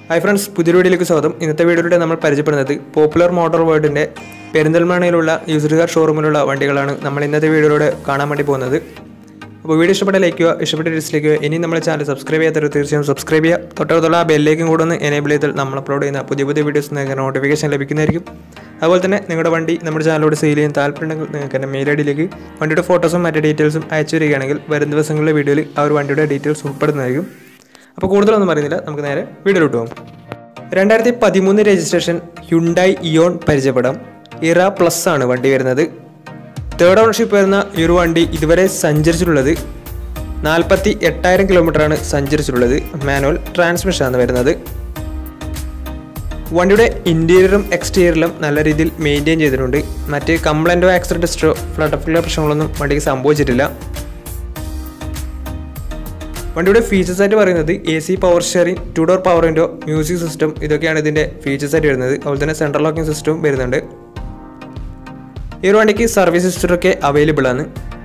hi friends പുതിയ വീഡിയോയിലേക്ക് സ്വാഗതം ഇന്നത്തെ വീഡിയോയിലൂടെ നമ്മൾ പരിചയപ്പെടുന്നത് പോപ്പുലർ മോട്ടോർ വേൾഡിൻ്റെ പെരിന്തൽമണ്ണയിലുള്ള യൂസർ കാർ ഷോറൂമിലുള്ള വണ്ടികളാണ് നമ്മൾ ഇന്നത്തെ വീഡിയോയിലൂടെ കാണാൻ വേണ്ടി പോകുന്നത് അപ്പോൾ വീഡിയോ ഇഷ്ടപ്പെട്ട ലൈക്ക് ചെയ്യുക ഇഷ്ടപ്പെട്ട ഡിസ്ലൈക്ക് ചെയ്യുക ഇനി നമ്മുടെ ചാനൽ സബ്സ്ക്രൈബ് ചെയ്യാത്തവർ തീർച്ചയായും സബ്സ്ക്രൈബ് ചെയ്യുക തൊട്ടടുത്തുള്ള ആ ബെല്ലേക്കും കൂടെ ഒന്ന് എനേബിൾ ചെയ്താൽ നമ്മൾ അപ്ലോഡ് ചെയ്യുന്ന പുതിയ പുതിയ വീഡിയോസ് നിങ്ങൾക്ക് നോട്ടിഫിക്കേഷൻ ലഭിക്കുന്നതായിരിക്കും അതുപോലെ തന്നെ നിങ്ങളുടെ വണ്ടി നമ്മുടെ ചാനലോട് സെയിൽ ചെയ്യാൻ താല്പര്യമുണ്ടെങ്കിൽ നിങ്ങൾക്ക് എൻ്റെ മെയിൽ ഐ ഡിയിലേക്ക് വണ്ടിയുടെ ഫോട്ടോസും മറ്റു ഡീറ്റെയിൽസും അയച്ചു തരികയാണെങ്കിൽ വരും ദിവസങ്ങളിലെ വീഡിയോയിൽ ആ ഒരു വണ്ടിയുടെ ഡീറ്റെയിൽസ് ഉൾപ്പെടുന്നതായിരിക്കും അപ്പോൾ കൂടുതലൊന്നും പറയുന്നില്ല നമുക്ക് നേരെ വീഡിയോയിലോട്ട് പോകും രണ്ടായിരത്തി പതിമൂന്ന് രജിസ്ട്രേഷൻ ഹ്യുണ്ടായി ഇയോൺ പരിചയപ്പെടാം ഇറ പ്ലസ് ആണ് വണ്ടി വരുന്നത് തേർഡ് ഓണർഷിപ്പ് വരുന്ന ഈ ഒരു വണ്ടി ഇതുവരെ സഞ്ചരിച്ചിട്ടുള്ളത് നാൽപ്പത്തി എട്ടായിരം കിലോമീറ്ററാണ് സഞ്ചരിച്ചിട്ടുള്ളത് മാനുവൽ ട്രാൻസ്മിഷൻ ആണ് വരുന്നത് വണ്ടിയുടെ ഇൻറ്റീരിയറും എക്സ്റ്റീരിയറിലും നല്ല രീതിയിൽ മെയിൻറ്റെയിൻ ചെയ്തിട്ടുണ്ട് മറ്റ് കംപ്ലൈൻറ്റോ ആക്സിഡൻറ്റ് ഹിസ്റ്ററോ ഫ്ലഡ് ഓഫ് പ്രശ്നങ്ങളൊന്നും വണ്ടിക്ക് സംഭവിച്ചിട്ടില്ല വണ്ടിയുടെ ഫീച്ചേഴ്സ് ആയിട്ട് പറയുന്നത് A C power steering two door power window music system ഇതൊക്കെയാണ് ഇതിൻ്റെ ഫീച്ചേഴ്സ് ആയിട്ട് വരുന്നത് അതുപോലെ തന്നെ സെൻട്രൽ ലോക്കിംഗ് സിസ്റ്റവും വരുന്നുണ്ട് ഈ ഒരു വണ്ടിക്ക് സർവീസ് ഹിസ്റ്ററൊക്കെ അവൈലബിൾ ആണ്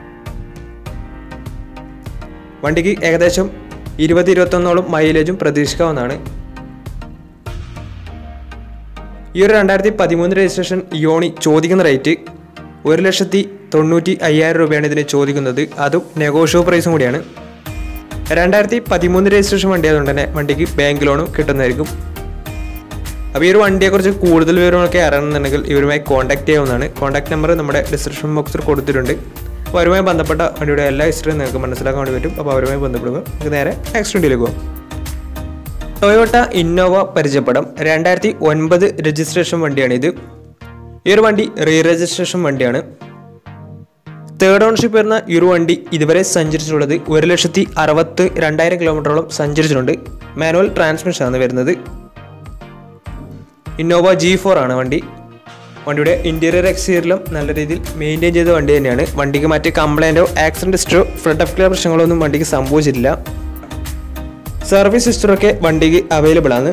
വണ്ടിക്ക് ഏകദേശം ഇരുപത് ഇരുപത്തൊന്നോളം മൈലേജും പ്രതീക്ഷിക്കാവുന്നതാണ് ഈ ഒരു രണ്ടായിരത്തി പതിമൂന്ന് രജിസ്ട്രേഷൻ ഇയോണി ചോദിക്കുന്ന റേറ്റ് ഒരു ലക്ഷത്തി തൊണ്ണൂറ്റി അയ്യായിരം രൂപയാണ് ഇതിന് ചോദിക്കുന്നത് അതും നെഗോഷ്യോ പ്രൈസും കൂടിയാണ് രണ്ടായിരത്തി പതിമൂന്ന് രജിസ്ട്രേഷൻ വണ്ടി ആയതുകൊണ്ട് തന്നെ വണ്ടിക്ക് ബാങ്ക് ലോണും കിട്ടുന്നതായിരിക്കും അപ്പോൾ ഈ ഒരു വണ്ടിയെക്കുറിച്ച് കൂടുതൽ വിവരങ്ങളൊക്കെ അറിയണമെന്നുണ്ടെങ്കിൽ ഇവരുമായി കോൺടാക്ട് ചെയ്യാവുന്നതാണ് കോൺടാക്ട് നമ്പർ നമ്മുടെ ഡിസ്ക്രിപ്ഷൻ ബോക്സിൽ കൊടുത്തിട്ടുണ്ട് അപ്പോൾ അവരുമായി ബന്ധപ്പെട്ട വണ്ടിയുടെ എല്ലാ ഹിസ്റ്ററിയും നിങ്ങൾക്ക് മനസ്സിലാക്കാൻ വേണ്ടി പറ്റും അപ്പോൾ അവരുമായി ബന്ധപ്പെടുക നമുക്ക് നേരെ നെക്സ്റ്റ് വണ്ടിയിലേക്ക് പോകാം ടൊയോട്ട ഇന്നോവ പരിചയപ്പെടാം രണ്ടായിരത്തി ഒൻപത് രജിസ്ട്രേഷൻ വണ്ടിയാണിത് ഈ ഒരു വണ്ടി റീ രജിസ്ട്രേഷൻ വണ്ടിയാണ് തേർഡ് ഓണർഷിപ്പ് വരുന്ന ഈ ഒരു വണ്ടി ഇതുവരെ സഞ്ചരിച്ചിട്ടുള്ളത് ഒരു ലക്ഷത്തി അറുപത്തി രണ്ടായിരം കിലോമീറ്ററോളം സഞ്ചരിച്ചിട്ടുണ്ട് മാനുവൽ ട്രാൻസ്മിഷൻ ആണ് വരുന്നത് ഇന്നോവ ജി ഫോർ ആണ് വണ്ടി വണ്ടിയുടെ ഇൻറ്റീരിയർ എക്സ്റ്റീരിയറിലും നല്ല രീതിയിൽ മെയിൻറ്റെയിൻ ചെയ്ത വണ്ടി തന്നെയാണ് വണ്ടിക്ക് മറ്റ് കംപ്ലൈൻറ്റോ ആക്സിഡൻറ്റ് ഹിസ്റ്ററോ ഫ്ലഡ് ഓഫ് ക്ലിയർ പ്രശ്നങ്ങളൊന്നും വണ്ടിക്ക് സംഭവിച്ചിട്ടില്ല സർവീസ് ഹിസ്റ്ററൊക്കെ വണ്ടിക്ക് അവൈലബിൾ ആണ്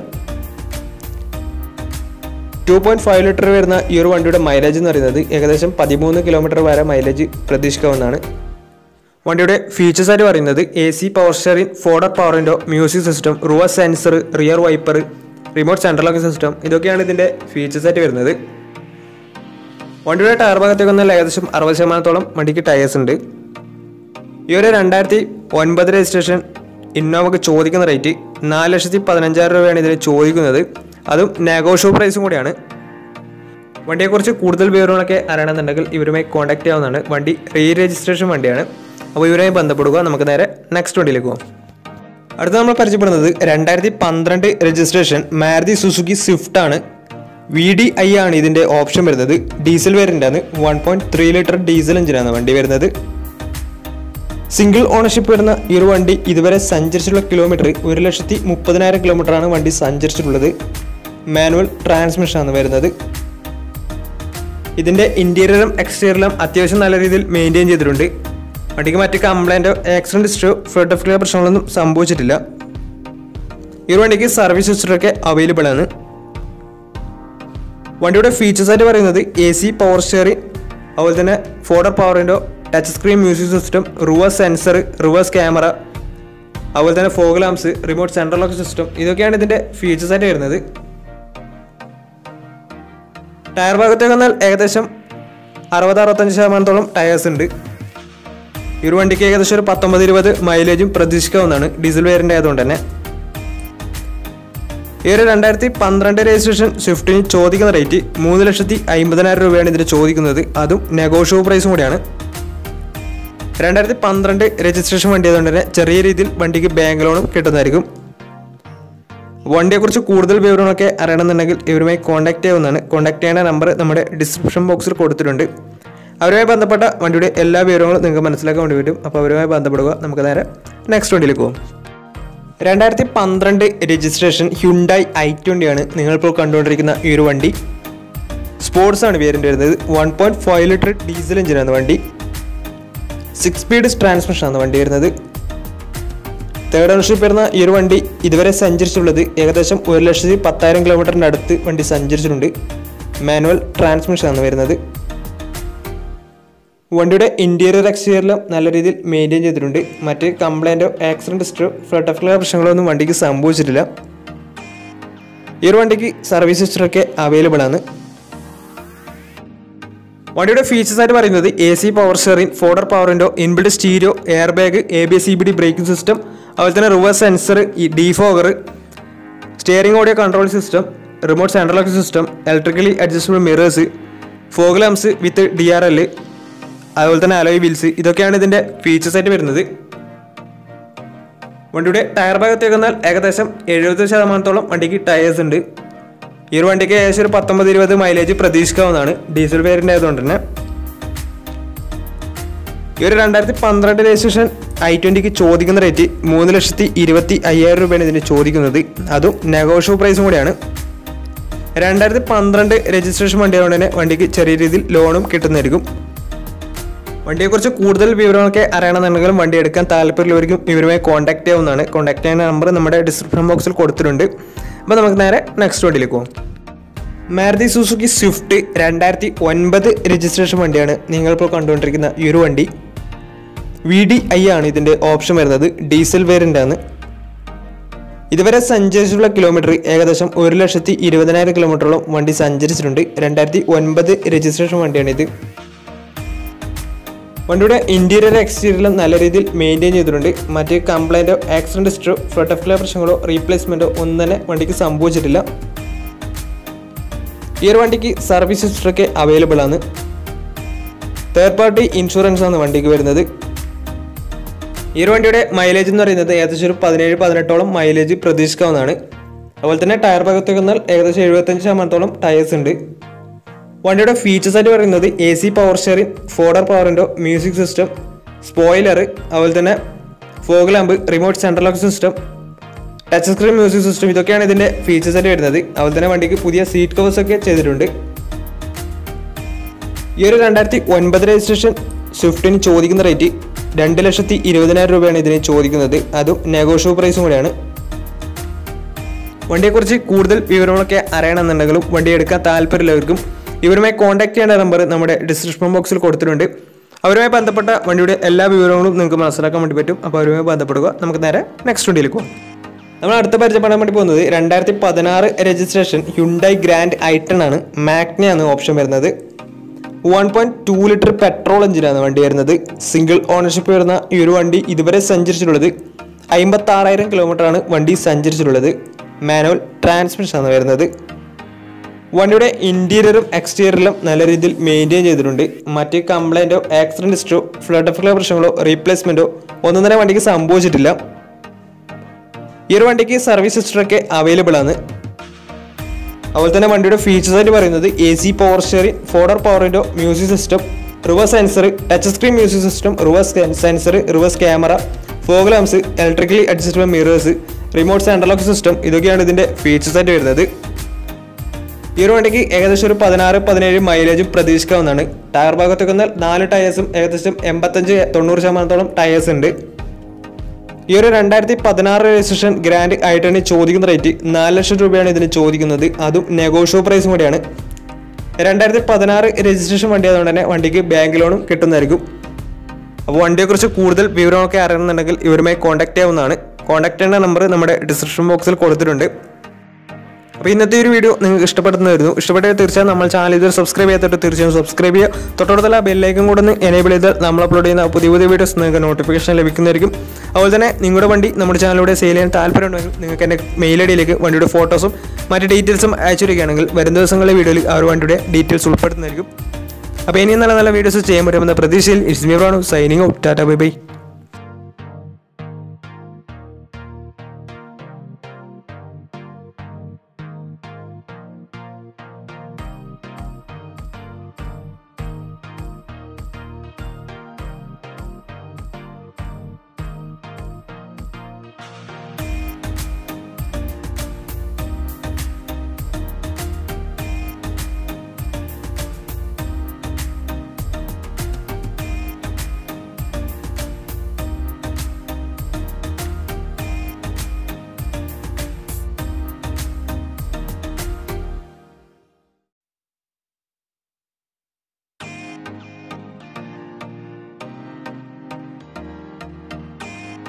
ടു പോയിന്റ് ഫൈവ് ലിറ്റർ വരുന്ന ഈ ഒരു വണ്ടിയുടെ മൈലേജ് എന്ന് പറയുന്നത് ഏകദേശം പതിമൂന്ന് കിലോമീറ്റർ വരെ മൈലേജ് പ്രതീക്ഷിക്കാവുന്നതാണ് വണ്ടിയുടെ ഫീച്ചേഴ്സ് ആയിട്ട് പറയുന്നത് A C power steering four door power window music system റുവ sensor rear wiper remote central locking system ഇതൊക്കെയാണ് ഇതിൻ്റെ ഫീച്ചേഴ്സ് ആയിട്ട് വരുന്നത് വണ്ടിയുടെ ടയർ ഭാഗത്തേക്ക് വന്നാൽ ഏകദേശം അറുപത് ശതമാനത്തോളം വണ്ടിക്ക് ടയേഴ്സ് ഉണ്ട് ഈ ഒരു രണ്ടായിരത്തി ഒൻപത് രജിസ്ട്രേഷൻ ഇന്നോവക്ക് ചോദിക്കുന്ന റേറ്റ് നാല് ലക്ഷത്തി പതിനഞ്ചായിരം രൂപയാണ് ഇതിന് ചോദിക്കുന്നത് അതും നെഗോഷ്യോ പ്രൈസും കൂടിയാണ് വണ്ടിയെക്കുറിച്ച് കൂടുതൽ വിവരങ്ങളൊക്കെ അറിയണമെന്നുണ്ടെങ്കിൽ ഇവരുമായി കോൺടാക്ട് ചെയ്യാവുന്നതാണ് വണ്ടി റീ രജിസ്ട്രേഷൻ വണ്ടിയാണ് അപ്പോൾ ഇവരുമായി ബന്ധപ്പെടുക നമുക്ക് നേരെ നെക്സ്റ്റ് വണ്ടിയിലേക്ക് പോകാം അടുത്ത നമ്മൾ പരിചയപ്പെടുന്നത് രണ്ടായിരത്തി പന്ത്രണ്ട് രജിസ്ട്രേഷൻ മാരുതി സുസുക്കി സ്വിഫ്റ്റ് ആണ് വി ഡി ഐ ആണ് ഇതിൻ്റെ ഓപ്ഷൻ വരുന്നത് ഡീസൽ വേരിയൻ്റ് ആണ് one point three litre diesel എഞ്ചിനാണ് വണ്ടി വരുന്നത് സിംഗിൾ ഓണർഷിപ്പ് വരുന്ന ഈ ഒരു വണ്ടി ഇതുവരെ സഞ്ചരിച്ചിട്ടുള്ള കിലോമീറ്റർ ഒരു ലക്ഷത്തി മുപ്പതിനായിരം കിലോമീറ്ററാണ് വണ്ടി സഞ്ചരിച്ചിട്ടുള്ളത് മാനുവൽ ട്രാൻസ്മിഷൻ ആണ് വരുന്നത് ഇതിൻ്റെ ഇൻറ്റീരിയറും എക്സ്റ്റീരിയറും അത്യാവശ്യം നല്ല രീതിയിൽ മെയിൻറ്റെയിൻ ചെയ്തിട്ടുണ്ട് വണ്ടിക്ക് മറ്റ് കംപ്ലൈൻറ്റോ ആക്സിഡൻറ്റ് ഹിസ്റ്ററോ ഫ്ലഡ് ഓഫ് ക്ലിയർ പ്രശ്നങ്ങളൊന്നും സംഭവിച്ചിട്ടില്ല ഈ ഒരു വണ്ടിക്ക് സർവീസ് ഹിസ്റ്ററൊക്കെ അവൈലബിൾ ആണ് വണ്ടിയുടെ ഫീച്ചേഴ്സ് ആയിട്ട് പറയുന്നത് എ സി പവർ സ്റ്റിയറിംഗ് അതുപോലെ തന്നെ four door power window touch screen music system reverse sensor reverse camera അതുപോലെ തന്നെ fog lamps remote central lock system ഇതൊക്കെയാണ് ഇതിൻ്റെ ഫീച്ചേഴ്സ് ആയിട്ട് വരുന്നത് ടയർ ഭാഗത്തേക്ക് വന്നാൽ ഏകദേശം അറുപത് അറുപത്തഞ്ച് ശതമാനത്തോളം ടയേഴ്സ് ഉണ്ട് ഈ ഒരു വണ്ടിക്ക് ഏകദേശം ഒരു പത്തൊമ്പത് ഇരുപത് മൈലേജും പ്രതീക്ഷിക്കാവുന്നതാണ് ഡീസൽ വേരിയൻ്റ് ആയതുകൊണ്ട് തന്നെ ഈ ഒരു രണ്ടായിരത്തി പന്ത്രണ്ട് രജിസ്ട്രേഷൻ സ്വിഫ്റ്റിന് ചോദിക്കുന്ന റേറ്റ് മൂന്ന് ലക്ഷത്തി അമ്പതിനായിരം രൂപയാണ് ഇതിന് ചോദിക്കുന്നത് അതും നെഗോഷ്യോ പ്രൈസും കൂടിയാണ് രണ്ടായിരത്തി പന്ത്രണ്ട് രജിസ്ട്രേഷൻ വണ്ടി ആയതുകൊണ്ട് തന്നെ ചെറിയ രീതിയിൽ വണ്ടിക്ക് ബാങ്ക് ലോണും കിട്ടുന്നതായിരിക്കും വണ്ടിയെക്കുറിച്ച് കൂടുതൽ വിവരങ്ങളൊക്കെ അറിയണമെന്നുണ്ടെങ്കിൽ ഇവരുമായി കോൺടാക്ട് ചെയ്യാവുന്നതാണ് കോൺടാക്ട് ചെയ്യേണ്ട നമ്പർ നമ്മുടെ ഡിസ്ക്രിപ്ഷൻ ബോക്സിൽ കൊടുത്തിട്ടുണ്ട് അവരുമായി ബന്ധപ്പെട്ട വണ്ടിയുടെ എല്ലാ വിവരങ്ങളും നിങ്ങൾക്ക് മനസ്സിലാക്കാൻ വേണ്ടി പറ്റും അപ്പോൾ അവരുമായി ബന്ധപ്പെടുക നമുക്ക് നേരെ നെക്സ്റ്റ് വണ്ടിയിലേക്ക് പോകും രണ്ടായിരത്തി പന്ത്രണ്ട് രജിസ്ട്രേഷൻ ഹ്യുണ്ടായി ഐ ട്വൻ്റി ആണ് നിങ്ങളിപ്പോൾ കണ്ടുകൊണ്ടിരിക്കുന്ന ഈ ഒരു വണ്ടി സ്പോർട്സ് ആണ് വേരിയൻ്റ് വരുന്നത് one point five litre diesel എഞ്ചിനാണ് വണ്ടി സിക്സ് സ്പീഡ് ട്രാൻസ്മിഷൻ ആണ് വണ്ടി വരുന്നത് തേർഡ് ഓണർഷിപ്പ് വരുന്ന ഈ ഒരു വണ്ടി ഇതുവരെ സഞ്ചരിച്ചിട്ടുള്ളത് ഏകദേശം ഒരു ലക്ഷത്തി പത്തായിരം കിലോമീറ്ററിൻ്റെ അടുത്ത് വണ്ടി സഞ്ചരിച്ചിട്ടുണ്ട് മാനുവൽ ട്രാൻസ്മിഷൻ ആണ് വരുന്നത് വണ്ടിയുടെ ഇൻറ്റീരിയർ എക്സ്റ്റീരിയറിലും നല്ല രീതിയിൽ മെയിൻറ്റെയിൻ ചെയ്തിട്ടുണ്ട് മറ്റ് കംപ്ലൈൻറ്റോ ആക്സിഡൻറ്റ് ഹിസ്റ്ററോ ഫ്ലഡ് ഓഫ് ക്ലിയർ പ്രശ്നങ്ങളോ ഒന്നും വണ്ടിക്ക് സംഭവിച്ചിട്ടില്ല ഈ ഒരു വണ്ടിക്ക് സർവീസ് ഹിസ്റ്ററൊക്കെ അവൈലബിൾ ആണ് വണ്ടിയുടെ ഫീച്ചേഴ്സ് ആയിട്ട് പറയുന്നത് A C power steering four door power window inbuilt stereo air bag A B S E B D braking system അതുപോലെ തന്നെ റിവേഴ്സ് സെൻസർ ഈ defogger steering audio control system remote central lock system electrically adjustable mirrors fog lamps with D R L അതുപോലെ തന്നെ alloy wheels ഇതൊക്കെയാണ് ഇതിൻ്റെ features ആയിട്ട് വരുന്നത് വണ്ടിയുടെ ടയർ ഭാഗത്തേക്ക് വന്നാൽ ഏകദേശം എഴുപത് ശതമാനത്തോളം വണ്ടിക്ക് ടയേഴ്സ് ഉണ്ട് ഈ ഒരു വണ്ടിക്ക് ഏകദേശം ഒരു പത്തൊമ്പത് ഇരുപത് മൈലേജ് പ്രതീക്ഷിക്കാവുന്നതാണ് ഡീസൽ വേരിയൻ്റ് ആയതുകൊണ്ട് തന്നെ ഈ ഒരു രണ്ടായിരത്തി പന്ത്രണ്ട് രജിസ്ട്രേഷൻ ഐ ട്വൻറ്റിക്ക് ചോദിക്കുന്ന റേറ്റ് മൂന്ന് ലക്ഷത്തി ഇരുപത്തി അയ്യായിരം രൂപയാണ് ഇതിന് ചോദിക്കുന്നത് അതും നെഗോഷ്യബിൾ പ്രൈസും കൂടിയാണ് രണ്ടായിരത്തി പന്ത്രണ്ട് രജിസ്ട്രേഷൻ വണ്ടി ആയതുകൊണ്ട് തന്നെ വണ്ടിക്ക് ചെറിയ രീതിയിൽ ലോണും കിട്ടുന്നതായിരിക്കും വണ്ടിയെക്കുറിച്ച് കൂടുതൽ വിവരങ്ങളൊക്കെ അറിയണമെന്നുണ്ടെങ്കിലും വണ്ടി എടുക്കാൻ താല്പര്യമുള്ളവർക്കും ഇവരുമായി കോൺടാക്ട് ചെയ്യാവുന്നതാണ് കോൺടാക്ട് ചെയ്യുന്ന നമ്പർ നമ്മുടെ ഡിസ്ക്രിപ്ഷൻ ബോക്സിൽ കൊടുത്തിട്ടുണ്ട് അപ്പോൾ നമുക്ക് നേരെ നെക്സ്റ്റ് വണ്ടിയിലേക്ക് പോകാം മാരുതി സുസുക്കി സ്വിഫ്റ്റ് രണ്ടായിരത്തി ഒൻപത് രജിസ്ട്രേഷൻ വണ്ടിയാണ് നിങ്ങളിപ്പോൾ കണ്ടുകൊണ്ടിരിക്കുന്ന ഈ ഒരു വണ്ടി വി ഡി ഐ ആണ് ഇതിൻ്റെ ഓപ്ഷൻ വരുന്നത് ഡീസൽ വേരിയൻ്റ് ആണ് ഇതുവരെ സഞ്ചരിച്ചിട്ടുള്ള കിലോമീറ്റർ ഏകദേശം ഒരു ലക്ഷത്തി ഇരുപതിനായിരം കിലോമീറ്ററോളം വണ്ടി സഞ്ചരിച്ചിട്ടുണ്ട് രണ്ടായിരത്തി ഒൻപത് രജിസ്ട്രേഷൻ വണ്ടിയാണിത് വണ്ടിയുടെ ഇന്റീരിയർ എക്സ്റ്റീരിയറിലും നല്ല രീതിയിൽ മെയിൻറ്റെയിൻ ചെയ്തിട്ടുണ്ട് മറ്റ് കംപ്ലൈൻറ്റോ ആക്സിഡൻറ്റ് ഹിസ്റ്ററോ ഫ്ലട്ടഫ്ല പ്രശ്നങ്ങളോ റീപ്ലേസ്മെൻറ്റോ ഒന്നും തന്നെ വണ്ടിക്ക് സംഭവിച്ചിട്ടില്ല ഈ ഒരു വണ്ടിക്ക് സർവീസ് ഹിസ്റ്ററൊക്കെ അവൈലബിൾ ആണ് തേർഡ് പാർട്ടി ഇൻഷുറൻസ് ആണ് വണ്ടിക്ക് വരുന്നത് ഈ ഒരു വണ്ടിയുടെ മൈലേജ് എന്ന് പറയുന്നത് ഏകദേശം ഒരു പതിനേഴ് പതിനെട്ടോളം മൈലേജ് പ്രതീക്ഷിക്കാവുന്നതാണ് അതുപോലെ തന്നെ ടയർ ഭാഗത്തേക്ക് വന്നാൽ ഏകദേശം എഴുപത്തഞ്ച് ശതമാനത്തോളം ടയേഴ്സ് ഉണ്ട് വണ്ടിയുടെ ഫീച്ചേഴ്സ് ആയിട്ട് പറയുന്നത് A C power steering four door പവറിൻ്റെ മ്യൂസിക് സിസ്റ്റം സ്പോയിലർ അതുപോലെ തന്നെ fog lamp remote central lock system touch screen music system ഇതൊക്കെയാണ് ഇതിൻ്റെ ഫീച്ചേഴ്സ് ആയിട്ട് വരുന്നത് അതുപോലെ തന്നെ വണ്ടിക്ക് പുതിയ സീറ്റ് കവേഴ്സ് ഒക്കെ ചെയ്തിട്ടുണ്ട് ഈ ഒരു രണ്ടായിരത്തി ഒൻപത് രജിസ്ട്രേഷൻ സ്വിഫ്റ്റിന് ചോദിക്കുന്ന റേറ്റ് രണ്ട് ലക്ഷത്തി ഇരുപതിനായിരം രൂപയാണ് ഇതിന് ചോദിക്കുന്നത് അതും നെഗോഷ്യബിൾ പ്രൈസും കൂടിയാണ് വണ്ടിയെക്കുറിച്ച് കൂടുതൽ വിവരങ്ങളൊക്കെ അറിയണമെന്നുണ്ടെങ്കിലും വണ്ടി എടുക്കാൻ താല്പര്യമുള്ളവർക്കും ഇവരുമായി കോൺടാക്ട് ചെയ്യേണ്ട നമ്പർ നമ്മുടെ ഡിസ്ക്രിപ്ഷൻ ബോക്സിൽ കൊടുത്തിട്ടുണ്ട് അവരുമായി ബന്ധപ്പെട്ട വണ്ടിയുടെ എല്ലാ വിവരങ്ങളും നിങ്ങൾക്ക് മനസ്സിലാക്കാൻ വേണ്ടി പറ്റും അപ്പോൾ അവരുമായി ബന്ധപ്പെടുക നമുക്ക് നേരെ നെക്സ്റ്റ് വണ്ടിയിലേക്ക് പോകാം നമ്മൾ അടുത്ത പരിചയപ്പെടാൻ വേണ്ടി പോകുന്നത് രണ്ടായിരത്തി പതിനാറ് രജിസ്ട്രേഷൻ ഹ്യുണ്ടായി ഗ്രാൻഡ് ഐട്ടൺ ആണ് മാഗ്നയാണ് ഓപ്ഷൻ വരുന്നത് one point two litre petrol എഞ്ചിനാണ് വണ്ടി വരുന്നത് സിംഗിൾ ഓണർഷിപ്പ് വരുന്ന ഈ ഒരു വണ്ടി ഇതുവരെ സഞ്ചരിച്ചിട്ടുള്ളത് അമ്പത്തി ആറായിരം കിലോമീറ്റർ ആണ് വണ്ടി സഞ്ചരിച്ചിട്ടുള്ളത് മാനുവൽ ട്രാൻസ്മിഷൻ ആണ് വരുന്നത് വണ്ടിയുടെ ഇന്റീരിയറും എക്സ്റ്റീരിയറിലും നല്ല രീതിയിൽ മെയിൻറ്റെയിൻ ചെയ്തിട്ടുണ്ട് മറ്റ് കംപ്ലൈൻറ്റോ ആക്സിഡൻറ്റ് ഹിസ്റ്ററോ ഫ്ലഡ് ഫ്ലോ പ്രശ്നങ്ങളോ റീപ്ലേസ്മെൻറ്റോ ഒന്നും തന്നെ വണ്ടിക്ക് സംഭവിച്ചിട്ടില്ല ഈ ഒരു വണ്ടിക്ക് സർവീസ് ഹിസ്റ്ററൊക്കെ അവൈലബിൾ ആണ് അതുപോലെ തന്നെ വണ്ടിയുടെ ഫീച്ചേഴ്സ് ആയിട്ട് പറയുന്നത് A C power steering four door power window music system reverse sensor touch screen music system reverse sensor reverse camera fog lamps electrically adjustable mirrors remote central lock system ഇതൊക്കെയാണ് ഇതിൻ്റെ features ആയിട്ട് വരുന്നത് ഈ ഒരു വണ്ടിക്ക് ഏകദേശം ഒരു പതിനാറ് പതിനേഴ് മൈലേജും പ്രതീക്ഷിക്കാവുന്നതാണ് ടയർ ഭാഗത്തൊക്കെ വന്നാൽ നാല് ടയേഴ്സും ഏകദേശം എൺപത്തഞ്ച് തൊണ്ണൂറ് ശതമാനത്തോളം ടയേഴ്സ് ഉണ്ട് ഈ ഒരു രണ്ടായിരത്തി പതിനാറ് രജിസ്ട്രേഷൻ ഗ്രാൻഡ് ആയിട്ടാണ് ചോദിക്കുന്ന റേറ്റ് നാല് ലക്ഷം രൂപയാണ് ഇതിന് ചോദിക്കുന്നത് അതും നെഗോഷ്യബിൾ പ്രൈസും കൂടിയാണ് രണ്ടായിരത്തി പതിനാറ് രജിസ്ട്രേഷൻ വണ്ടി ആയതുകൊണ്ട് തന്നെ വണ്ടിക്ക് ബാങ്ക് ലോണും കിട്ടുന്നതായിരിക്കും അപ്പോൾ വണ്ടിയെക്കുറിച്ച് കൂടുതൽ വിവരങ്ങളൊക്കെ അറിയണമെന്നുണ്ടെങ്കിൽ ഇവരുമായി കോൺടാക്ട് ചെയ്യാവുന്നതാണ് കോൺടാക്ട് ചെയ്യേണ്ട നമ്പർ നമ്മുടെ ഡിസ്ക്രിപ്ഷൻ ബോക്സിൽ കൊടുത്തിട്ടുണ്ട് അപ്പോൾ ഇന്നത്തെ ഒരു വീഡിയോ നിങ്ങൾക്ക് ഇഷ്ടപ്പെടുന്നതായിരുന്നു ഇഷ്ടപ്പെട്ടെങ്കിൽ തീർച്ചയായും നമ്മൾ ചാനൽ ഇതുവരെ സബ്സ്ക്രൈബ് ചെയ്യാത്തിട്ട് തീർച്ചയായും സബ്സ്ക്രൈബ് ചെയ്യുക തൊട്ടടുത്തുള്ള ബെല്ലൈക്കും കൂടെ ഒന്ന് എനേബിൾ ചെയ്താൽ നമ്മൾ അപ്ലോഡ് ചെയ്യുന്ന പുതിയ പുതിയ വീഡിയോസ് നിങ്ങൾക്ക് നോട്ടിഫിക്കേഷൻ ലഭിക്കുന്നതായിരിക്കും അതുപോലെ തന്നെ നിങ്ങളുടെ വണ്ടി നമ്മുടെ ചാനലിലൂടെ സെയിൽ ചെയ്യാൻ താല്പര്യമുണ്ടെങ്കിൽ നിങ്ങൾക്ക് എൻ്റെ മെയിൽ ഐ ഡിയിലേക്ക് വണ്ടിയുടെ ഫോട്ടോസും മറ്റ് ഡീറ്റെയിൽസും അയച്ചിരിക്കുകയാണെങ്കിൽ വരും ദിവസങ്ങളിലെ വീഡിയോയിൽ ആ ഒരു വണ്ടിയുടെ ഡീറ്റെയിൽസ് ഉൾപ്പെടുത്തുന്നതായിരിക്കും അപ്പോൾ ഇനിയും നല്ല നല്ല വീഡിയോസ് ചെയ്യാൻ പറ്റുമെന്ന പ്രതീക്ഷയിൽ ഇസ്മിറാണ് signing out tata bye by